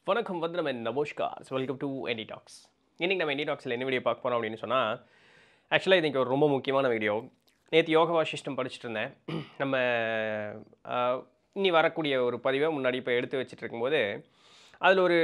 வணக்கம் வந்தனம் அண்ட் நமஸ்கார் வெல்கம் டு எனி டாக்ஸ் இன்றைக்கி நம்ம எனி டாக்ஸில் என்ன வீடியோ பார்க்க போகிறோம் அப்படின்னு சொன்னால் ஆக்சுவலாக இதுக்கு ஒரு ரொம்ப முக்கியமான வீடியோ நேற்று யோகா வாசிஷ்டம் படிச்சுட்டு இருந்தேன் நம்ம ஆஹ், இனி வரக்கூடிய ஒரு பதிவை முன்னாடி இப்போ எடுத்து வச்சுட்டு இருக்கும்போது அதில் ஒரு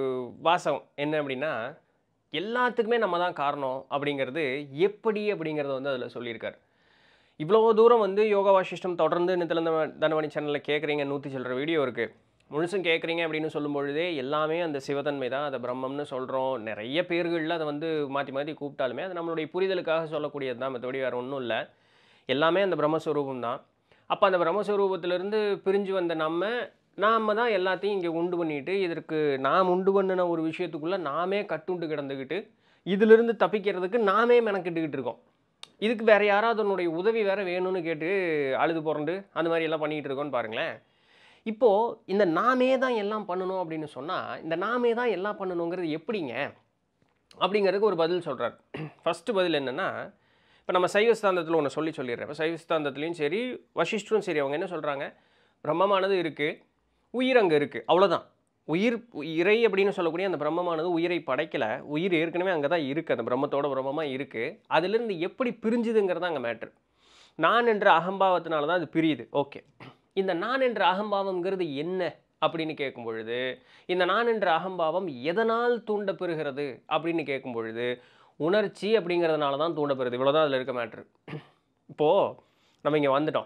வாசம் என்ன அப்படின்னா எல்லாத்துக்குமே நம்ம தான் காரணம் அப்படிங்கிறது எப்படி அப்படிங்கிறத வந்து அதில் சொல்லியிருக்காரு இவ்வளோ தூரம் வந்து யோகா வாசிஷ்டம் தொடர்ந்து நித்திலந்த தனவணி சேனலில் கேட்குறீங்க நூற்றி சில்லற வீடியோ இருக்குது முழுசும் கேட்குறீங்க அப்படின்னு சொல்லும் பொழுதே எல்லாமே அந்த சிவத்தன்மை தான் அதை பிரம்மம்னு சொல்கிறோம் நிறைய பேர்களில் அதை வந்து மாற்றி மாற்றி கூப்பிட்டாலுமே அது நம்மளுடைய புரிதலுக்காக சொல்லக்கூடியது தான் மற்றபடி வேறு ஒன்றும் இல்லை எல்லாமே அந்த பிரம்மஸ்வரூபம் தான் அப்போ அந்த பிரம்மஸ்வரூபத்திலிருந்து பிரிஞ்சு வந்த நம்ம நாம தான் எல்லாத்தையும் இங்கே உண்டு பண்ணிட்டு இதற்கு நாம் உண்டு பண்ணின ஒரு விஷயத்துக்குள்ளே நாமே கட்டுண்டு கிடந்துக்கிட்டு இதிலிருந்து தப்பிக்கிறதுக்கு நாமே மெனக்கிட்டுக்கிட்டு இருக்கோம் இதுக்கு வேற யாராவது உன்னுடைய உதவி வேற வேணும்னு கேட்டு அழுது புரண்டு அந்த மாதிரி எல்லாம் பண்ணிக்கிட்டு இருக்கோன்னு பாருங்களேன் இப்போது இந்த நாமே தான் எல்லாம் பண்ணணும் அப்படின்னு சொன்னால் இந்த நாமே தான் எல்லாம் பண்ணணுங்கிறது எப்படிங்க அப்படிங்கிறதுக்கு ஒரு பதில் சொல்கிறார் ஃபஸ்ட்டு பதில் என்னென்னா இப்போ நம்ம சைவ சித்தாந்தத்தில் ஒன்று சொல்லி சொல்லிடுறேன் இப்போ சைவ சித்தாந்தத்துலேயும் சரி வசிஷ்டரும் சரி அவங்க என்ன சொல்கிறாங்க பிரம்மமானது இருக்குது உயிர் அங்கே இருக்குது அவ்வளோதான் உயிர் இறை அப்படின்னு சொல்லக்கூடிய அந்த பிரம்மமானது உயிரை படைக்கலை உயிர் ஏற்கனவே அங்கே தான் இருக்குது அந்த பிரம்மத்தோட பிரம்மமாக இருக்குது அதிலிருந்து எப்படி பிரிஞ்சுதுங்கிறது அங்கே மேட்ரு நான் என்ற அகம்பாவத்தினால தான் அது பிரியுது ஓகே இந்த நான் என்ற அகம்பாவம்ங்கிறது என்ன அப்படின்னு கேட்கும் பொழுது இந்த நான் என்ற அகம்பாவம் எதனால் தூண்டப்பெறுகிறது அப்படின்னு கேட்கும் பொழுது உணர்ச்சி அப்படிங்கிறதுனால தான் தூண்டப்பெறுது இவ்வளோதான் அதில் இருக்க மேட்ரு இப்போது நம்ம இங்கே வந்துட்டோம்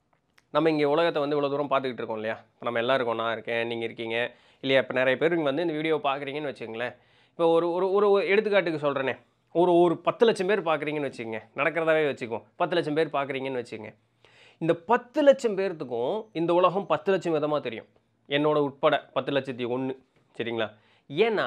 நம்ம இங்கே உலகத்தை வந்து இவ்வளோ தூரம் பார்த்துக்கிட்டு இருக்கோம் இல்லையா இப்போ நம்ம எல்லாம் இருக்கோம் நான் இருக்கேன் நீங்கள் இருக்கீங்க இல்லையா இப்போ நிறைய பேர் இங்கே வந்து இந்த வீடியோ பார்க்குறீங்கன்னு வச்சுங்களேன் இப்போ ஒரு ஒரு ஒரு ஒரு எடுத்துக்காட்டுக்கு சொல்கிறேனே ஒரு ஒரு பத்து லட்சம் பேர் பார்க்குறீங்கன்னு வச்சுக்கோங்க நடக்கிறதாவே வச்சுக்குவோம் பத்து லட்சம் பேர் பார்க்குறீங்கன்னு வச்சுக்கோங்க இந்த பத்து லட்சம் பேர்த்துக்கும் இந்த உலகம் பத்து லட்சம் விதமாக தெரியும் என்னோட உட்பட பத்து லட்சத்தி ஒன்று சரிங்களா ஏன்னா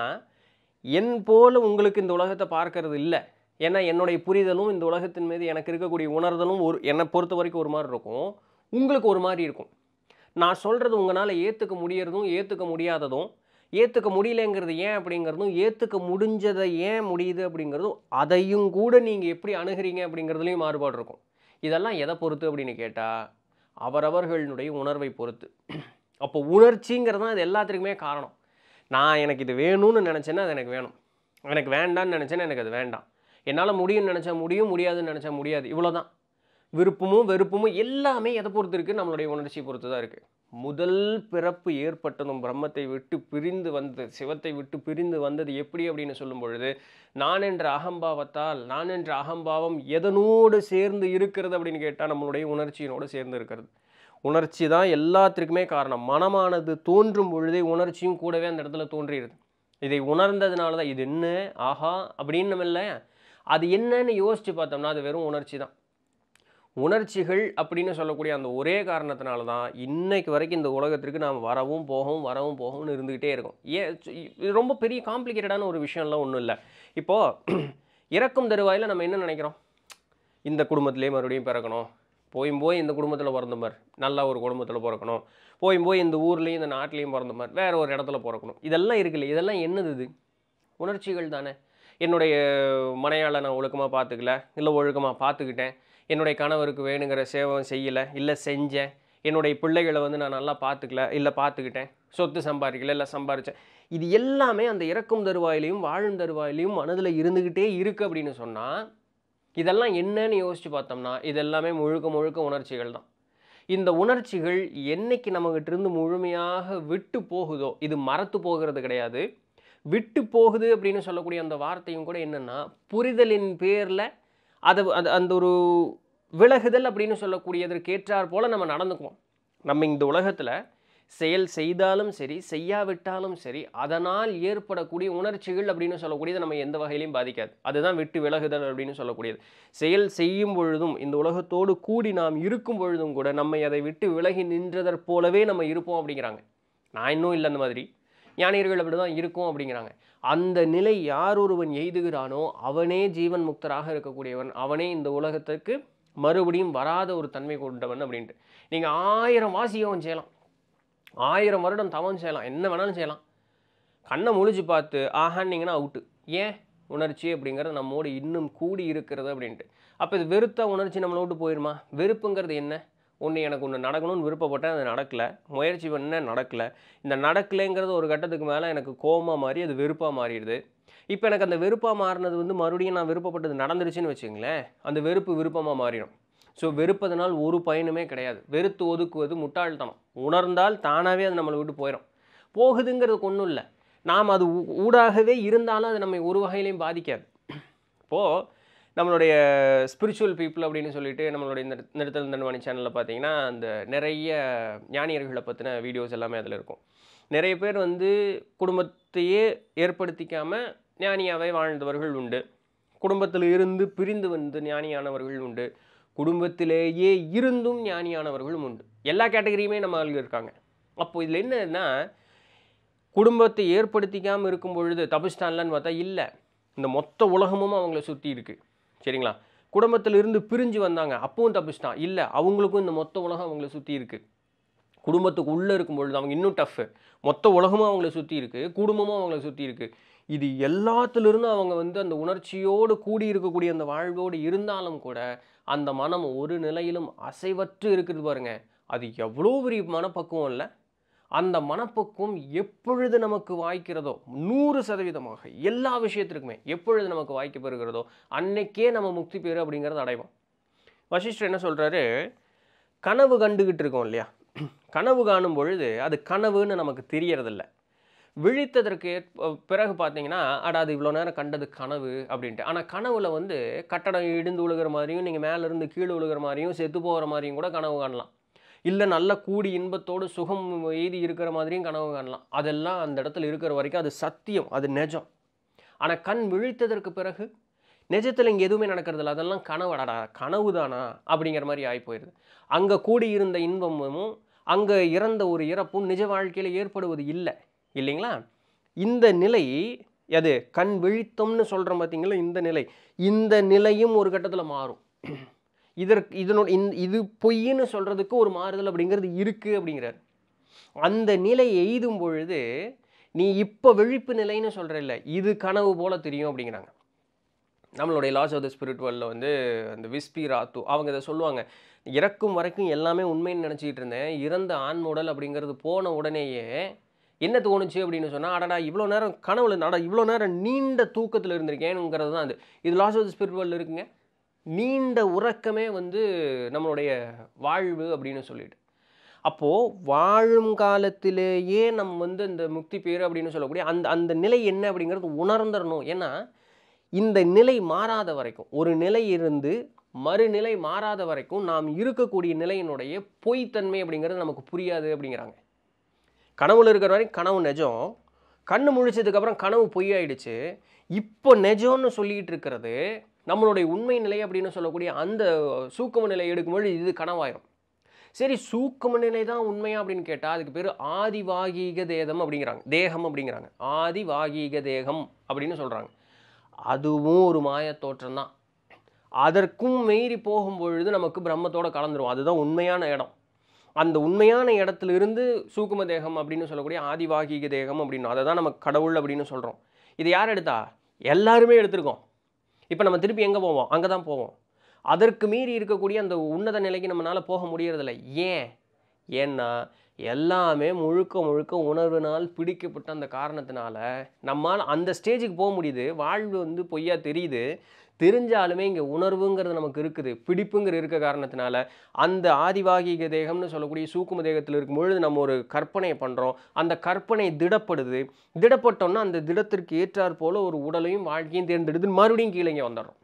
என் போல உங்களுக்கு இந்த உலகத்தை பார்க்கறது இல்லை ஏன்னா என்னுடைய புரிதலும் இந்த உலகத்தின் மீது எனக்கு இருக்கக்கூடிய உணர்தலும் ஒரு என்னை பொறுத்த வரைக்கும் ஒரு மாதிரி இருக்கும் உங்களுக்கு ஒரு மாதிரி இருக்கும் நான் சொல்கிறது உங்களால் ஏற்றுக்க முடியறதும் ஏற்றுக்க முடியாததும் ஏற்றுக்க முடியலங்கிறது ஏன் அப்படிங்கிறதும் ஏற்றுக்க முடிஞ்சதை ஏன் முடியுது அப்படிங்கிறதும் அதையும் கூட நீங்கள் எப்படி அணுகிறீங்க அப்படிங்கிறதுலையும் மாறுபாடு இருக்கும் இதெல்லாம் எதை பொறுத்து அப்படின்னு கேட்டால் அவரவர்களுடைய உணர்வை பொறுத்து அப்போ உணர்ச்சிங்கிறது தான் இது எல்லாத்துக்குமே காரணம் நான் எனக்கு இது வேணும்னு நினச்சேன்னா அது எனக்கு வேணும் எனக்கு வேண்டாம்னு நினச்சேன்னா எனக்கு அது வேண்டாம் என்னால் முடியும்னு நினச்சா முடியும் முடியாதுன்னு நினச்சா முடியாது இவ்வளோதான் விருப்பமும் வெறுப்புமும் எல்லாமே எதை பொறுத்து இருக்குது நம்மளுடைய உணர்ச்சியை பொறுத்து தான் இருக்குது முதல் பிறப்பு ஏற்பட்டதும் பிரம்மத்தை விட்டு பிரிந்து வந்தது சிவத்தை விட்டு பிரிந்து வந்தது எப்படி அப்படின்னு சொல்லும் பொழுது நான் என்ற அகம்பாவத்தால் நான் என்ற அகம்பாவம் எதனோடு சேர்ந்து இருக்கிறது அப்படின்னு கேட்டால் நம்மளுடைய உணர்ச்சியினோடு சேர்ந்து இருக்கிறது உணர்ச்சி தான் எல்லாத்திற்குமே காரணம் மனமானது தோன்றும் பொழுதே உணர்ச்சியும் கூடவே அந்த இடத்துல தோன்றிடுது இதை உணர்ந்ததுனால தான் இது என்ன ஆஹா அப்படின்னு நம்ம இல்லை அது என்னன்னு யோசித்து பார்த்தோம்னா அது வெறும் உணர்ச்சி தான் உணர்ச்சிகள் அப்படின்னு சொல்லக்கூடிய அந்த ஒரே காரணத்தினால தான் இன்னைக்கு வரைக்கும் இந்த உலகத்திற்கு நாம் வரவும் போகவும் வரவும் போகும்னு இருந்துக்கிட்டே இருக்கோம் ஏன் இது ரொம்ப பெரிய காம்ப்ளிகேட்டடான ஒரு விஷயம்லாம் ஒன்றும் இல்லை இப்போது இறக்கும் தருவாயில் நம்ம என்ன நினைக்கிறோம் இந்த குடும்பத்திலே மறுபடியும் பிறக்கணும் போயும் போய் இந்த குடும்பத்தில் பிறந்த மாதிரி நல்ல ஒரு குடும்பத்தில் பிறக்கணும் போயும் போய் இந்த ஊர்லேயும் இந்த நாட்டிலையும் பிறந்த மாதிரி வேறு ஒரு இடத்துல பிறக்கணும் இதெல்லாம் இருக்குல்ல இதெல்லாம் என்னது இது உணர்ச்சிகள் தானே என்னுடைய மனையாளை நான் ஒழுக்கமாக பார்த்துக்கல இல்லை ஒழுக்கமாக பார்த்துக்கிட்டேன் என்னுடைய கணவருக்கு வேணுங்கிற சேவை செய்யலை இல்லை செஞ்சேன் என்னுடைய பிள்ளைகளை வந்து நான் நல்லா பார்த்துக்கல இல்லை பார்த்துக்கிட்டேன் சொத்து சம்பாதிக்கல இல்லை சம்பாரித்தேன் இது எல்லாமே அந்த இறக்கும் தருவாயிலையும் வாழும் தருவாயிலையும் மனதில் இருந்துக்கிட்டே இருக்குது அப்படின்னு சொன்னால் இதெல்லாம் என்னன்னு யோசித்து பார்த்தோம்னா இது எல்லாமே முழுக்க முழுக்க உணர்ச்சிகள் தான் இந்த உணர்ச்சிகள் என்னைக்கு நம்மகிட்ட இருந்து முழுமையாக விட்டு போகுதோ இது மறத்து போகிறது கிடையாது விட்டு போகுது அப்படின்னு சொல்லக்கூடிய அந்த வார்த்தையும் கூட என்னென்னா புரிதலின் பேரில் அதை அது அந்த ஒரு விலகுதல் அப்படின்னு சொல்லக்கூடியதற்கு ஏற்றாற் போல் நம்ம நடந்துக்குவோம் நம்ம இந்த உலகத்தில் செயல் செய்தாலும் சரி செய்யாவிட்டாலும் சரி அதனால் ஏற்படக்கூடிய உணர்ச்சிகள் அப்படின்னு சொல்லக்கூடியது நம்ம எந்த வகையிலையும் பாதிக்காது அதுதான் விட்டு விலகுதல் அப்படின்னு சொல்லக்கூடியது செயல் செய்யும் பொழுதும் இந்த உலகத்தோடு கூடி நாம் இருக்கும் பொழுதும் கூட நம்மை அதை விட்டு விலகி நின்றதற் போலவே நம்ம இருப்போம் அப்படிங்கிறாங்க நான் இன்னும் இல்லை அந்த மாதிரி ஞானியர்கள் அப்படி தான் இருக்கும் அப்படிங்கிறாங்க அந்த நிலை யார் ஒருவன் எய்துகிறானோ அவனே ஜீவன் முக்தராக இருக்கக்கூடியவன் அவனே இந்த உலகத்துக்கு மறுபடியும் வராத ஒரு தன்மை கொண்டவன் அப்படின்ட்டு நீங்கள் ஆயிரம் வாசியம் செய்யலாம் ஆயிரம் வருடம் தவம் செய்யலாம் என்ன வேணாலும் செய்யலாம் கண்ணை முழிச்சு பார்த்து ஆஹான்னீங்கன்னா அவுட்டு ஏன் உணர்ச்சி அப்படிங்கிறது நம்மோடு இன்னும் கூடி இருக்கிறது அப்படின்ட்டு அப்போ இது வெறுத்த உணர்ச்சி நம்மளை விட்டு போயிடுமா வெறுப்புங்கிறது என்ன ஒன்று எனக்கு ஒன்று நடக்கணும்னு விருப்பப்பட்டேன் அது நடக்கலை முயற்சி பண்ணேன் நடக்கலை இந்த நடக்கலைங்கிறது ஒரு கட்டத்துக்கு மேலே எனக்கு கோபமாக மாறி அது வெறுப்பாக மாறிடுது இப்போ எனக்கு அந்த வெறுப்பாக மாறினது வந்து மறுபடியும் நான் விருப்பப்பட்டது நடந்துருச்சுன்னு வச்சுங்களேன் அந்த வெறுப்பு விருப்பமாக மாறிடும் ஸோ வெறுப்பதனால் ஒரு பயனுமே கிடையாது வெறுத்து ஒதுக்குவது முட்டாள்தனம் உணர்ந்தால் தானாகவே அது நம்மளை விட்டு போயிடும் போகுதுங்கிறதுக்கு ஒன்றும் இல்லை நாம் அது ஊ- ஊடாகவே இருந்தாலும் அது நம்மை ஒரு வகையிலையும் பாதிக்காது இப்போது நம்மளுடைய ஸ்பிரிச்சுவல் பீப்புள் அப்படின்னு சொல்லிட்டு நம்மளுடைய இந்த நிறுத்தல் தண்டவாணி சேனலில் பார்த்தீங்கன்னா அந்த நிறைய ஞானியர்களை பற்றின வீடியோஸ் எல்லாமே அதில் இருக்கும் நிறைய பேர் வந்து குடும்பத்தையே ஏற்படுத்திக்காம ஞானியாவே வாழ்ந்தவர்கள் உண்டு குடும்பத்தில் இருந்து பிரிந்து வந்து ஞானியானவர்கள் உண்டு குடும்பத்திலேயே இருந்தும் ஞானியானவர்களும் உண்டு எல்லா கேட்டகரியுமே நம்ம ஆளுங்க இருக்காங்க அப்போ இதில் என்னன்னா குடும்பத்தை ஏற்படுத்திக்காமல் இருக்கும் பொழுது தபிஸ்டான்லன்னு பார்த்தா இல்லை இந்த மொத்த உலகமும் அவங்கள சுற்றி இருக்கு சரிங்களா குடும்பத்தில் இருந்து பிரிஞ்சு வந்தாங்க அப்பவும் தப்பிச்சிட்டான் இல்லை அவங்களுக்கும் இந்த மொத்த உலகம் அவங்கள சுற்றி இருக்கு குடும்பத்துக்கு உள்ளே இருக்கும் பொழுது அவங்க இன்னும் டஃப்பு மொத்த உலகமும் அவங்கள சுற்றி இருக்கு குடும்பமும் அவங்கள சுற்றி இருக்கு இது எல்லாத்துலேருந்தும் அவங்க வந்து அந்த உணர்ச்சியோடு கூடி இருக்கக்கூடிய அந்த வாழ்வோடு இருந்தாலும் கூட அந்த மனம் ஒரு நிலையிலும் அசைவற்று இருக்குது பாருங்க அது எவ்வளோ பெரிய மனப்பக்குவம் இல்லை அந்த மனப்பக்குவம் எப்பொழுது நமக்கு வாய்க்கிறதோ நூறு சதவீதமாக எல்லா விஷயத்திற்குமே எப்பொழுது நமக்கு வாய்க்க பெறுகிறதோ அன்னைக்கே நம்ம முக்தி பேரு அப்படிங்கிறத அடைவோம் வசிஷ்டர் என்ன சொல்கிறாரு கனவு கண்டுகிட்டு இருக்கோம் இல்லையா கனவு காணும் பொழுது அது கனவுன்னு நமக்கு தெரியறதில்ல விழித்ததற்கு ஏற்ப- பிறகு பார்த்தீங்கன்னா அட அது இவ்வளோ நேரம் கண்டது கனவு அப்படின்ட்டு ஆனால் கனவுல வந்து கட்டடம் இடிந்து விழுகிற மாதிரியும் நீங்கள் மேலேருந்து கீழே விழுகிற மாதிரியும் செத்து போகிற மாதிரியும் கூட கனவு காணலாம் இல்லை நல்ல கூடி இன்பத்தோடு சுகம் எய்தி இருக்கிற மாதிரியும் கனவு காணலாம் அதெல்லாம் அந்த இடத்துல இருக்கிற வரைக்கும் அது சத்தியம் அது நிஜம் ஆனால் கண் விழித்ததற்கு பிறகு நிஜத்தில் இங்கே எதுவுமே நடக்கிறதில்ல அதெல்லாம் கனவடா கனவு தானா அப்படிங்கிற மாதிரி ஆகி போயிடுது அங்கே கூடியிருந்த இன்பமும் அங்கே இறந்த ஒரு இறப்பும் நிஜ வாழ்க்கையில் ஏற்படுவது இல்லை இல்லைங்களா இந்த நிலை அது கண் விழித்தம்னு சொல்கிறோம் பார்த்தீங்களா இந்த நிலை இந்த நிலையும் ஒரு கட்டத்தில் மாறும் இதற்கு இதனோட இந்த இது பொய்ன்னு சொல்கிறதுக்கு ஒரு மாறுதல் அப்படிங்கிறது இருக்குது அப்படிங்கிறார் அந்த நிலை எய்தும் பொழுது நீ இப்போ விழிப்பு நிலைன்னு சொல்கிற இல்லை இது கனவு போல தெரியும் அப்படிங்கிறாங்க நம்மளுடைய லாஸ் ஆஃப் த ஸ்பிரிச்சுவலில் வந்து அந்த விஸ்பி ராத்து அவங்க இதை சொல்லுவாங்க இறக்கும் வரைக்கும் எல்லாமே உண்மைன்னு நினச்சிக்கிட்டு இருந்தேன் இறந்த ஆண் உடல் அப்படிங்கிறது போன உடனேயே என்ன தோணுச்சு அப்படின்னு சொன்னால் அடடா இவ்வளோ நேரம் கனவுல நட இவ்வளோ நேரம் நீண்ட தூக்கத்தில் இருந்திருக்கேனுங்கிறது தான் அது இது லாஸ் ஆஃப் த ஸ்பிரிச்சுவல் இருக்குங்க நீண்ட உறக்கமே வந்து நம்மளுடைய வாழ்வு அப்படின்னு சொல்லிட்டு அப்போது வாழும் காலத்திலேயே நம்ம வந்து இந்த முக்தி பேர் அப்படின்னு சொல்லக்கூடிய அந்த அந்த நிலை என்ன அப்படிங்கிறது உணர்ந்துடணும் ஏன்னா இந்த நிலை மாறாத வரைக்கும் ஒரு நிலை இருந்து மறுநிலை மாறாத வரைக்கும் நாம் இருக்கக்கூடிய நிலையினுடைய பொய்த்தன்மை அப்படிங்கிறது நமக்கு புரியாது அப்படிங்கிறாங்க கனவுல இருக்கிற வரைக்கும் கனவு நிஜம் கண்ணு முழிச்சதுக்கப்புறம் கனவு பொய்யாயிடுச்சு இப்போ நிஜம்னு சொல்லிட்டு இருக்கிறது நம்மளுடைய உண்மை நிலை அப்படின்னு சொல்லக்கூடிய அந்த சூக்கம நிலை எடுக்கும்போது இது கனவாயிரும் சரி சூக்கம நிலை தான் உண்மையா அப்படின்னு கேட்டால் அதுக்கு பேர் ஆதிவாகீக தேதம் அப்படிங்கிறாங்க தேகம் அப்படிங்கிறாங்க ஆதிவாகீக தேகம் அப்படின்னு சொல்கிறாங்க அதுவும் ஒரு மாயத் தோற்றம் தான் அதற்கும் மீறி போகும்பொழுது நமக்கு பிரம்மத்தோட கலந்துரும் அதுதான் உண்மையான இடம் அந்த உண்மையான இடத்துல இருந்து சூக்கும தேகம் அப்படின்னு சொல்லக்கூடிய ஆதிவாகிக தேகம் அப்படின்னு அதை தான் நம்ம கடவுள் அப்படின்னு சொல்கிறோம் இது யார் எடுத்தா எல்லாருமே எடுத்திருக்கோம் இப்போ நம்ம திருப்பி எங்கே போவோம் அங்கே தான் போவோம் அதற்கு மீறி இருக்கக்கூடிய அந்த உன்னத நிலைக்கு நம்மளால் போக முடியறதில்ல ஏன் ஏன்னா எல்லாமே முழுக்க முழுக்க உணர்வினால் பிடிக்கப்பட்ட அந்த காரணத்தினால நம்மால் அந்த ஸ்டேஜுக்கு போக முடியுது வாழ்வு வந்து பொய்யா தெரியுது தெரிஞ்சாலுமே இங்கே உணர்வுங்கிறது நமக்கு இருக்குது பிடிப்புங்கிற இருக்க காரணத்தினால அந்த ஆதிவாகிக தேகம்னு சொல்லக்கூடிய சூக்கும தேகத்தில் இருக்கும் பொழுது நம்ம ஒரு கற்பனையை பண்ணுறோம் அந்த கற்பனை திடப்படுது திடப்பட்டோன்னா அந்த திடத்திற்கு ஏற்றாற் போல ஒரு உடலையும் வாழ்க்கையும் தேர்ந்தெடுத்து மறுபடியும் கீழே இங்கே வந்துடுறோம்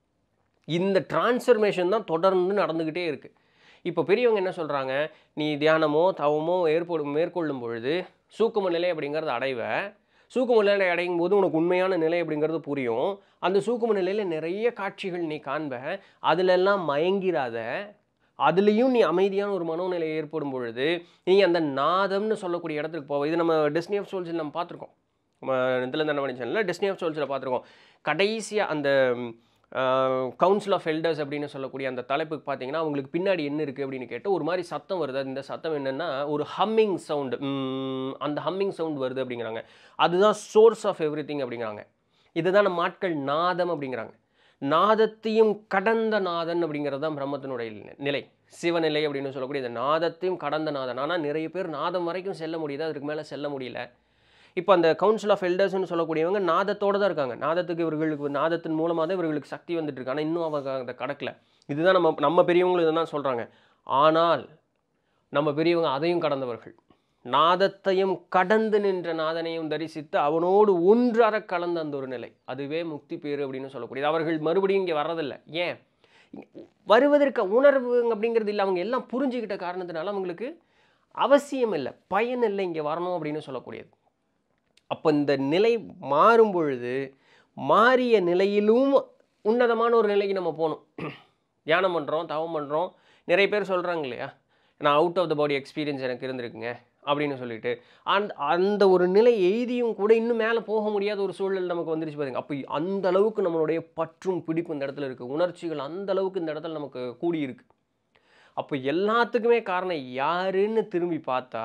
இந்த டிரான்ஸ்ஃபர்மேஷன் தான் தொடர்ந்து நடந்துக்கிட்டே இருக்குது இப்போ பெரியவங்க என்ன சொல்கிறாங்க நீ தியானமோ தவமோ ஏற்படும் மேற்கொள்ளும் பொழுது சூக்கும நிலை அப்படிங்கிறது அடைவ சூக்கும நிலை அடையும் போது உனக்கு உண்மையான நிலை அப்படிங்கிறது புரியும் அந்த சூக்கும நிலையில் நிறைய காட்சிகள் நீ காண்ப அதிலெல்லாம் மயங்கிராத அதுலேயும் நீ அமைதியான ஒரு மனோநிலை ஏற்படும் பொழுது நீ அந்த நாதம்னு சொல்லக்கூடிய இடத்துக்கு போவ இது நம்ம டெஸ்னி ஆஃப் சோல்ஸில் நம்ம பார்த்துருக்கோம் நம்ம இதில் என்ன பண்ணிச்சல டெஸ்னி ஆஃப் சோல்ஸில் பார்த்துருக்கோம் கடைசியாக அந்த கவுன்சில் ஆஃப் எல்டர்ஸ் அப்படின்னு சொல்லக்கூடிய அந்த தலைப்புக்கு பார்த்தீங்கன்னா அவங்களுக்கு பின்னாடி என்ன இருக்குது அப்படின்னு கேட்டு ஒரு மாதிரி சத்தம் வருது இந்த சத்தம் என்னென்னா ஒரு ஹம்மிங் சவுண்டு அந்த ஹம்மிங் சவுண்ட் வருது அப்படிங்கிறாங்க அதுதான் சோர்ஸ் ஆஃப் எவ்ரி திங் அப்படிங்கிறாங்க இதுதான் நம்ம ஆட்கள் நாதம் அப்படிங்கிறாங்க நாதத்தையும் கடந்த நாதன் அப்படிங்கிறது தான் பிரம்மத்தினுடைய நி- நிலை சிவநிலை அப்படின்னு சொல்லக்கூடிய இந்த நாதத்தையும் கடந்த நாதன் ஆனால் நிறைய பேர் நாதம் வரைக்கும் செல்ல முடியுது அதுக்கு மேலே செல்ல முடியல இப்போ அந்த கவுன்சில் ஆஃப் எல்டர்ஸ்னு சொல்லக்கூடியவங்க நாதத்தோடு தான் இருக்காங்க நாதத்துக்கு இவர்களுக்கு நாதத்தின் மூலமாக தான் இவர்களுக்கு சக்தி வந்துட்டு இருக்கு ஆனால் இன்னும் அவங்க அதை கடக்கல இதுதான் நம்ம நம்ம பெரியவங்களும் இதை தான் சொல்கிறாங்க ஆனால் நம்ம பெரியவங்க அதையும் கடந்தவர்கள் நாதத்தையும் கடந்து நின்ற நாதனையும் தரிசித்து அவனோடு ஒன்றார கலந்த அந்த ஒரு நிலை அதுவே முக்தி பேரு அப்படின்னு சொல்லக்கூடியது அவர்கள் மறுபடியும் இங்கே வர்றதில்லை ஏன் வருவதற்கு உணர்வு அப்படிங்கிறது இல்லை அவங்க எல்லாம் புரிஞ்சுக்கிட்ட காரணத்தினால அவங்களுக்கு அவசியம் இல்லை பயன் இல்லை இங்கே வரணும் அப்படின்னு சொல்லக்கூடியது அப்போ இந்த நிலை மாறும் பொழுது மாறிய நிலையிலும் உன்னதமான ஒரு நிலைக்கு நம்ம போகணும் தியானம் பண்ணுறோம் தவம் பண்ணுறோம் நிறைய பேர் சொல்கிறாங்க இல்லையா நான் out of the body experience எனக்கு இருந்திருக்குங்க அப்படின்னு சொல்லிட்டு அந்த அந்த ஒரு நிலை எய்தியும் கூட இன்னும் மேலே போக முடியாத ஒரு சூழல் நமக்கு வந்துருச்சு பாருங்க அப்போ அந்த அளவுக்கு நம்மளுடைய பற்றும் பிடிப்பு இந்த இடத்துல இருக்குது உணர்ச்சிகள் அந்த அளவுக்கு இந்த இடத்துல நமக்கு கூடி இருக்கு அப்போ எல்லாத்துக்குமே காரணம் யாருன்னு திரும்பி பார்த்தா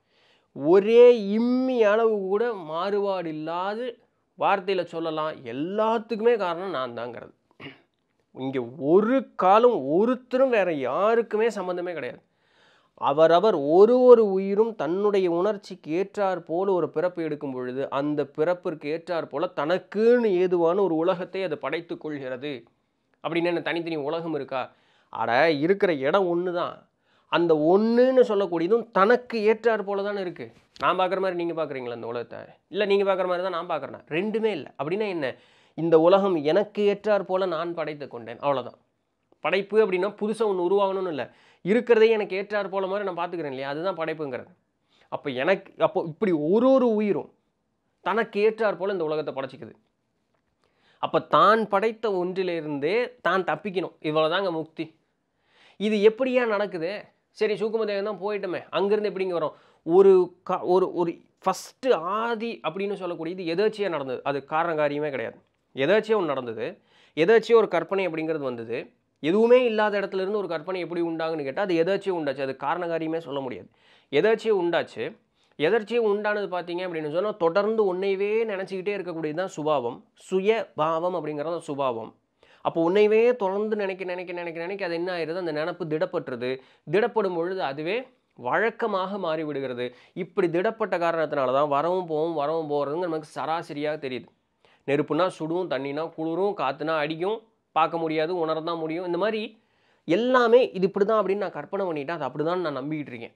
ஒரே இம்மி அளவு கூட மாறுபாடு இல்லாது வார்த்தையில் சொல்லலாம் எல்லாத்துக்குமே காரணம் நான் தாங்கிறது இங்கே ஒரு காலம் ஒருத்தரும் வேற யாருக்குமே சம்மந்தமே கிடையாது அவரவர் ஒரு ஒரு உயிரும் தன்னுடைய உணர்ச்சிக்கு ஏற்றாற் போல ஒரு பிறப்பு எடுக்கும் பொழுது அந்த பிறப்பிற்கு ஏற்றாற் போல தனக்குன்னு ஏதுவான ஒரு உலகத்தை அது படைத்து கொள்கிறது அப்படின்னு என்ன தனித்தனி உலகம் இருக்கா அட இருக்கிற இடம் ஒன்று தான் அந்த ஒன்றுன்னு சொல்லக்கூடியதும் தனக்கு ஏற்றாற் போல தானே இருக்குது நான் பார்க்குற மாதிரி நீங்கள் பார்க்குறீங்களா இந்த உலகத்தை இல்லை நீங்கள் பார்க்குற மாதிரி தான் நான் பார்க்குறேன் ரெண்டுமே இல்லை அப்படின்னா என்ன இந்த உலகம் எனக்கு ஏற்றாற் போல நான் படைத்து கொண்டேன் அவ்வளோதான் படைப்பு அப்படின்னா புதுசாக ஒன்று உருவாகணும்னு இல்லை இருக்கிறதே எனக்கு ஏற்றாற் போல மாதிரி நான் பார்த்துக்கிறேன் இல்லையா அதுதான் படைப்புங்கிறது அப்போ எனக்கு அப்போ இப்படி ஒரு ஒரு உயிரும் தனக்கு ஏற்றாற் போல இந்த உலகத்தை படைச்சிக்குது அப்போ தான் படைத்த ஒன்றிலிருந்தே தான் தப்பிக்கணும் இவ்வளோதாங்க முக்தி இது எப்படியா நடக்குது சரி சூக்குமதேவன் தான் போயிட்டோமே அங்கேருந்து எப்படிங்க வரும் ஒரு கா ஒரு ஒரு ஃபஸ்ட்டு ஆதி அப்படின்னு சொல்லக்கூடியது எதேச்சியாக நடந்தது அது காரண காரியமே கிடையாது எதாச்சியாக ஒன்று நடந்தது எதாச்சியாக ஒரு கற்பனை அப்படிங்கிறது வந்தது எதுவுமே இல்லாத இடத்துல இருந்து ஒரு கற்பனை எப்படி உண்டாகுன்னு கேட்டால் அது எதாச்சியாக உண்டாச்சு அது காரண காரியமே சொல்ல முடியாது எதாச்சியாக உண்டாச்சு எதர்ச்சியாக உண்டானது பார்த்தீங்க அப்படின்னு சொன்னால் தொடர்ந்து உன்னையவே நினச்சிக்கிட்டே இருக்கக்கூடியது தான் சுபாவம் சுய பாவம் அப்படிங்கிறது தான் சுபாவம் அப்போ உன்னையவே தொடர்ந்து நினைக்க நினைக்க நினைக்க நினைக்க அது என்ன ஆயிடுது அந்த நினப்பு திடப்பட்டுருது திடப்படும் பொழுது அதுவே வழக்கமாக மாறி விடுகிறது இப்படி திடப்பட்ட காரணத்தினால தான் வரவும் போவும் வரவும் போகிறதுங்க நமக்கு சராசரியாக தெரியுது நெருப்புனா சுடும் தண்ணினா குளிரும் காற்றுனா அடிக்கும் பார்க்க முடியாது உணரதான் முடியும் இந்த மாதிரி எல்லாமே இது இப்படி தான் அப்படின்னு நான் கற்பனை பண்ணிட்டேன் அது அப்படி தான் நான் நம்பிக்கிட்டு இருக்கேன்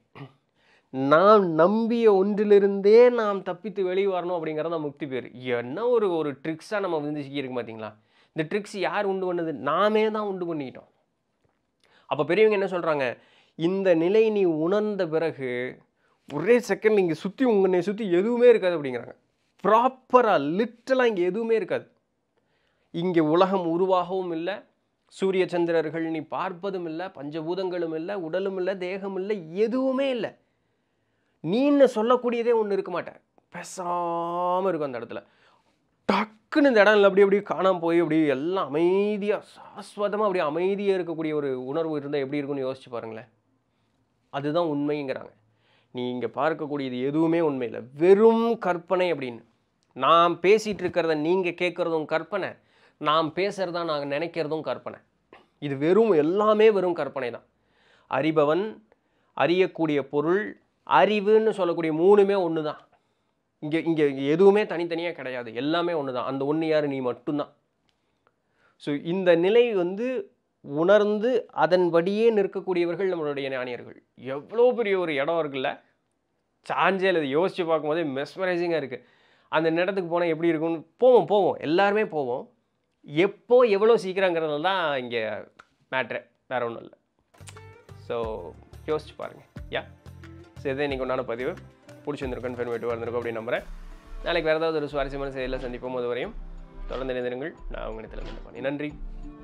நாம் நம்பிய ஒன்றிலிருந்தே நாம் தப்பித்து வெளியே வரணும் அப்படிங்கிறது தான் முக்தி பேர் என்ன ஒரு ஒரு ட்ரிக்ஸாக நம்ம வந்து சிக்கியிருக்கு பார்த்தீங்களா இந்த ட்ரிக்ஸ் யார் உண்டு பண்ணது நாமே தான் உண்டு பண்ணிக்கிட்டோம் அப்போ பெரியவங்க என்ன சொல்கிறாங்க இந்த நிலை நீ உணர்ந்த பிறகு ஒரே செகண்ட் இங்கே சுற்றி உங்களை சுற்றி எதுவுமே இருக்காது அப்படிங்கிறாங்க ப்ராப்பராக லிட்டலாக இங்கே எதுவுமே இருக்காது இங்கே உலகம் உருவாகவும் இல்லை சூரிய சந்திரர்கள் நீ பார்ப்பதும் இல்லை பஞ்சபூதங்களும் இல்லை உடலும் இல்லை தேகம் இல்லை எதுவுமே இல்லை நீன்னு சொல்லக்கூடியதே ஒன்று இருக்க மாட்டேன் பேசாமல் இருக்கும் அந்த இடத்துல டக்குன்னு இந்த இடம் இல்லை அப்படி அப்படி காணாமல் போய் அப்படி எல்லாம் அமைதியாக சாஸ்வதமாக அப்படியே அமைதியாக இருக்கக்கூடிய ஒரு உணர்வு இருந்தால் எப்படி இருக்கும்னு யோசிச்சு பாருங்களேன் அதுதான் உண்மைங்கிறாங்க நீ இங்கே பார்க்கக்கூடியது எதுவுமே உண்மை இல்லை வெறும் கற்பனை அப்படின்னு நான் பேசிகிட்டு இருக்கிறத நீங்கள் கேட்குறதும் கற்பனை நாம் பேசுகிறதா நாங்கள் நினைக்கிறதும் கற்பனை இது வெறும் எல்லாமே வெறும் கற்பனை தான் அறிபவன் அறியக்கூடிய பொருள் அறிவுன்னு சொல்லக்கூடிய மூணுமே ஒன்று தான் இங்கே இங்கே எதுவுமே தனித்தனியாக கிடையாது எல்லாமே ஒன்று தான் அந்த ஒன்று யார் நீ மட்டும்தான் ஸோ இந்த நிலை வந்து உணர்ந்து அதன்படியே நிற்கக்கூடியவர்கள் நம்மளுடைய ஞானியர்கள் எவ்வளோ பெரிய ஒரு இடம் இருக்குல்ல சாஞ்சேல் அதை யோசித்து பார்க்கும்போதே மெஸ்மரைசிங்காக இருக்குது அந்த இடத்துக்கு போனால் எப்படி இருக்கும்னு போவோம் போவோம் எல்லாருமே போவோம் எப்போ எவ்வளோ சீக்கிரங்கிறதுல தான் இங்கே மேட்ரு வேற ஒன்றும் இல்லை ஸோ யோசிச்சு பாருங்கள் யா ஸோ இதே இன்றைக்கி உண்டான பதிவு பிடிச்சிருந்திருக்கும் இன்ஃபர்மேட்டிவாக இருந்திருக்கும் அப்படின்னு நம்புகிறேன் நாளைக்கு வேறு ஏதாவது ஒரு சுவாரஸ்யமான செயலில் சந்திப்போம் அது வரையும் தொடர்ந்து இணைந்திருங்கள் நான் உங்கள் இடத்துல நன்றி